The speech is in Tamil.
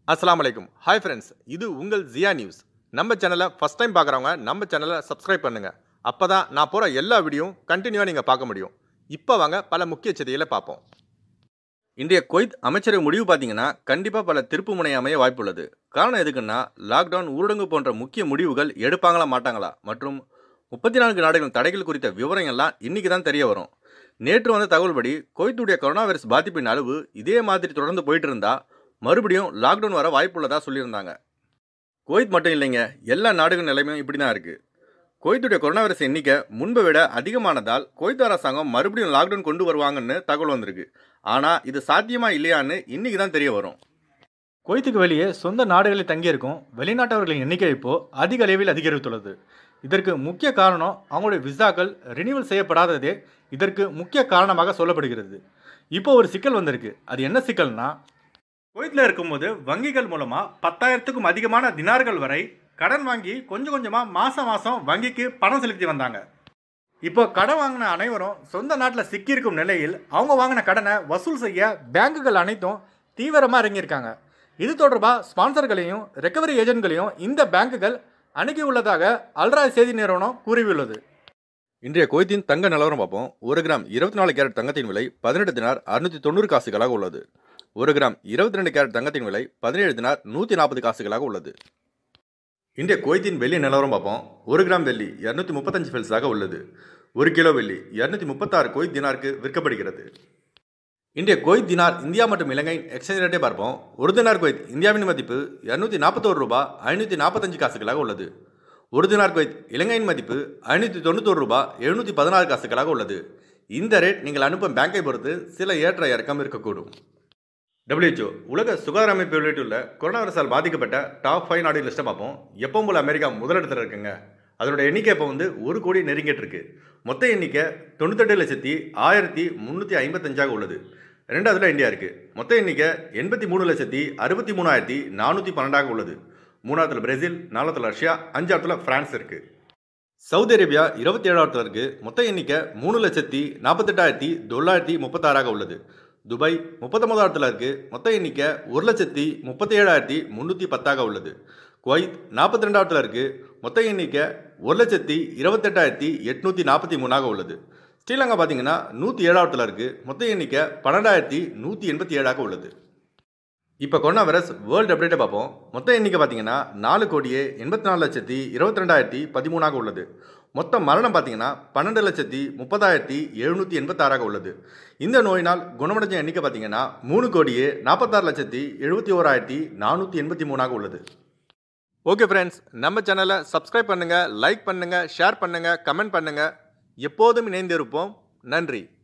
அஸ்ஸலாமு அலைக்கும் ஹாய் ஃப்ரெண்ட்ஸ் இது உங்கள் ஜியா நியூஸ் நம்ம சேனலை ஃபஸ்ட் டைம் பார்க்குறவங்க நம்ம சேனலை சப்ஸ்கிரைப் பண்ணுங்கள் அப்போ தான் நான் போகிற எல்லா வீடியோவும் கண்டினியூவாக நீங்கள் பார்க்க முடியும் இப்போ வாங்க பல முக்கிய செய்திகளை பார்ப்போம் இன்றைய குவைத் அமைச்சரவை முடிவு பார்த்தீங்கன்னா கண்டிப்பாக பல திருப்பு முனை அமைய வாய்ப்புள்ளது காரணம் எதுக்குன்னா லாக்டவுன் ஊரடங்கு போன்ற முக்கிய முடிவுகள் எடுப்பாங்களா மாட்டாங்களா மற்றும் முப்பத்தி நான்கு நாடுகளின் தடைகள் குறித்த விவரங்கள்லாம் இன்னைக்கு தான் தெரிய வரும் நேற்று வந்த தகவல்படி குவைத்துடைய கொரோனா வைரஸ் பாதிப்பின் அளவு இதே மாதிரி தொடர்ந்து போயிட்டு இருந்தா மறுபடியும் லாக்டவுன் வர வாய்ப்புள்ளதா சொல்லியிருந்தாங்க குவைத் மட்டும் இல்லைங்க எல்லா நாடுகள் நிலைமையும் இப்படி தான் இருக்குது குவைத்துடைய கொரோனா வைரஸ் எண்ணிக்கை முன்பை விட அதிகமானதால் குவைத் அரசாங்கம் மறுபடியும் லாக்டவுன் கொண்டு வருவாங்கன்னு தகவல் வந்திருக்கு ஆனால் இது சாத்தியமா இல்லையான்னு இன்னைக்கு தான் தெரிய வரும் குவைத்துக்கு வெளியே சொந்த நாடுகளில் தங்கியிருக்கும் வெளிநாட்டவர்களின் எண்ணிக்கை இப்போ அதிக அளவில் அதிகரித்துள்ளது இதற்கு முக்கிய காரணம் அவங்களுடைய விசாக்கள் ரினிவல் செய்யப்படாததே இதற்கு முக்கிய காரணமாக சொல்லப்படுகிறது இப்போ ஒரு சிக்கல் வந்திருக்கு அது என்ன சிக்கல்னா குவைத்தில் இருக்கும்போது வங்கிகள் மூலமாக பத்தாயிரத்துக்கும் அதிகமான தினார்கள் வரை கடன் வாங்கி கொஞ்சம் கொஞ்சமாக மாதம் மாதம் வங்கிக்கு பணம் செலுத்தி வந்தாங்க இப்போ கடன் வாங்கின அனைவரும் சொந்த நாட்டில் சிக்கியிருக்கும் நிலையில் அவங்க வாங்கின கடனை வசூல் செய்ய பேங்குகள் அனைத்தும் தீவிரமாக இறங்கியிருக்காங்க இது தொடர்பாக ஸ்பான்சர்களையும் ரெக்கவரி ஏஜென்ட்களையும் இந்த பேங்குகள் அணுகி உள்ளதாக அல்ராய் செய்தி நிறுவனம் கூறியுள்ளது இன்றைய குவைத்தின் தங்க நிலவரம் பார்ப்போம் ஒரு கிராம் இருபத்தி நாலு கேரட் தங்கத்தின் விலை பதினெட்டு தினார் அறுநூத்தி தொண்ணூறு காசுகளாக உள்ளது ஒரு கிராம் இருபத்தி ரெண்டு கேரட் தங்கத்தின் விலை பதினேழு தினார் நூற்றி நாற்பது காசுகளாக உள்ளது இன்றைய குவைத்தின் வெள்ளி நிலவரம் பார்ப்போம் ஒரு கிராம் வெள்ளி இரநூத்தி முப்பத்தஞ்சு ஃபெல்ஸாக உள்ளது ஒரு கிலோ வெள்ளி இரநூத்தி முப்பத்தாறு குவைத் தினாருக்கு விற்கப்படுகிறது இன்றைய குவைத் தினார் இந்தியா மற்றும் இலங்கையின் எக்ஸ்சேஞ்ச் ரேட்டை பார்ப்போம் ஒரு தினார் குவைத் இந்தியாவின் மதிப்பு இரநூத்தி நாற்பத்தோரு ரூபாய் ஐநூற்றி நாற்பத்தஞ்சு காசுகளாக உள்ளது ஒரு தினார் குவைத் இலங்கையின் மதிப்பு ஐநூற்றி தொண்ணூத்தோரு ரூபாய் எழுநூற்றி பதினாறு காசுகளாக உள்ளது இந்த ரேட் நீங்கள் அனுப்பும் பேங்கை பொறுத்து சில ஏற்ற இறக்கம் இருக்கக்கூடும் WHO உலக சுகாதார அமைப்பு வெளியிட்டுள்ள கொரோனா வைரஸால் பாதிக்கப்பட்ட டாப் ஃபைவ் நாடு லிஸ்ட்டை பார்ப்போம் எப்பவும் போல அமெரிக்கா முதலிடத்தில் இருக்குங்க அதனோட எண்ணிக்கை இப்போ வந்து ஒரு கோடி நெருங்கிட்டு இருக்கு மொத்த எண்ணிக்கை தொண்ணூத்தெட்டு லட்சத்தி ஆயிரத்தி முந்நூற்றி ஐம்பத்தஞ்சாக உள்ளது ரெண்டாவதுல இந்தியா இருக்கு மொத்த எண்ணிக்கை எண்பத்தி மூணு லட்சத்தி அறுபத்தி மூணாயிரத்தி நானூற்றி பன்னெண்டாக உள்ளது மூணாவதுல பிரேசில் நாலாவதுல ரஷ்யா அஞ்சாவதுல பிரான்ஸ் இருக்கு சவுதி அரேபியா இருபத்தி ஏழாவதுல இருக்கு மொத்த எண்ணிக்கை மூணு லட்சத்தி நாற்பத்தெட்டாயிரத்தி தொள்ளாயிரத்தி முப்பத்தாறாக உள்ளது துபாய் முப்பத்தொன்பதாயிரத்தில் இருக்கு மொத்த எண்ணிக்கை ஒரு லட்சத்தி முப்பத்தி ஏழாயிரத்தி முந்நூற்றி பத்தாக உள்ளது குவைத் நாற்பத்தி ரெண்டாயிரத்தில் இருக்கு மொத்த எண்ணிக்கை ஒரு லட்சத்தி இருபத்தெட்டாயிரத்தி எட்நூற்றி நாற்பத்தி மூணாக உள்ளது ஸ்ரீலங்கா பார்த்தீங்கன்னா நூற்றி ஏழாவதுல இருக்கு மொத்த எண்ணிக்கை பன்னெண்டாயிரத்தி நூற்றி எண்பத்தி ஏழாக உள்ளது இப்போ கொரோனா வைரஸ் வேர்ல்டு அப்டேட்டை பார்ப்போம் மொத்த எண்ணிக்கை பார்த்தீங்கன்னா நாலு கோடியே எண்பத்தி நாலு லட்சத்தி இருபத்தி ரெண்டாயிரத்தி பதிமூணாக உள்ளது மொத்த மரணம் பார்த்தீங்கன்னா பன்னெண்டு லட்சத்தி முப்பதாயிரத்தி எழுநூற்றி எண்பத்தாறாக உள்ளது இந்த நோயினால் குணமடைஞ்ச எண்ணிக்கை பார்த்தீங்கன்னா மூணு கோடியே நாற்பத்தாறு லட்சத்தி எழுபத்தி ஓராயிரத்தி நானூற்றி எண்பத்தி மூணாக உள்ளது ஓகே ஃப்ரெண்ட்ஸ் நம்ம சேனலை சப்ஸ்கிரைப் பண்ணுங்கள் லைக் பண்ணுங்கள் ஷேர் பண்ணுங்கள் கமெண்ட் பண்ணுங்கள் எப்போதும் இணைந்திருப்போம் நன்றி